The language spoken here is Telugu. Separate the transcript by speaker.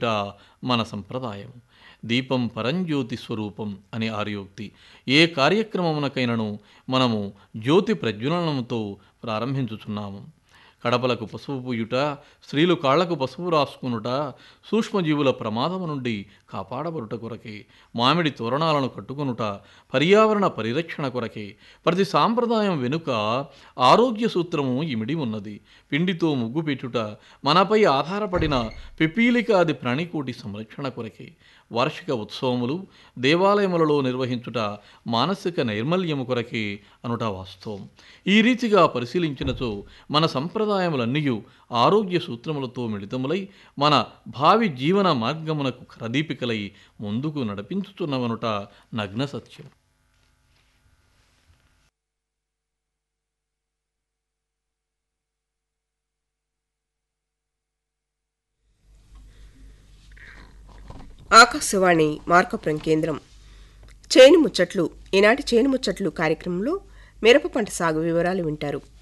Speaker 1: చేయుట మన సంప్రదాయం దీపం పరంజ్యోతి స్వరూపం అని ఆర్యోక్తి ఏ కార్యక్రమమునకైనను మనము జ్యోతి ప్రజ్వలనంతో ప్రారంభించుచున్నాము కడపలకు పసుపు పూయుట స్త్రీలు కాళ్లకు పసుపు రాసుకునుట సూక్ష్మజీవుల ప్రమాదము నుండి కాపాడబడుట కొరకే మామిడి తోరణాలను కట్టుకొనుట పర్యావరణ పరిరక్షణ కొరకే ప్రతి సాంప్రదాయం వెనుక ఆరోగ్య సూత్రము ఇమిడి ఉన్నది పిండితో ముగ్గు పెట్టుట మనపై ఆధారపడిన పిపీలికాది ప్రాణికోటి సంరక్షణ కొరకే వార్షిక ఉత్సవములు దేవాలయములలో నిర్వహించుట మానసిక నైర్మల్యము కొరకే అనుట వాస్తవం ఈ రీతిగా పరిశీలించినచో మన సంప్రదాయములన్నీ ఆరోగ్య సూత్రములతో మిళితములై మన భావి జీవన మార్గమునకు ప్రదీపికలై ముందుకు నడిపించుతున్నవనుట నగ్న సత్యం
Speaker 2: ఆకాశవాణి మార్కపురం కేంద్రం చేను ముచ్చట్లు ఈనాటి చేను ముచ్చట్లు కార్యక్రమంలో మిరప పంట సాగు వివరాలు వింటారు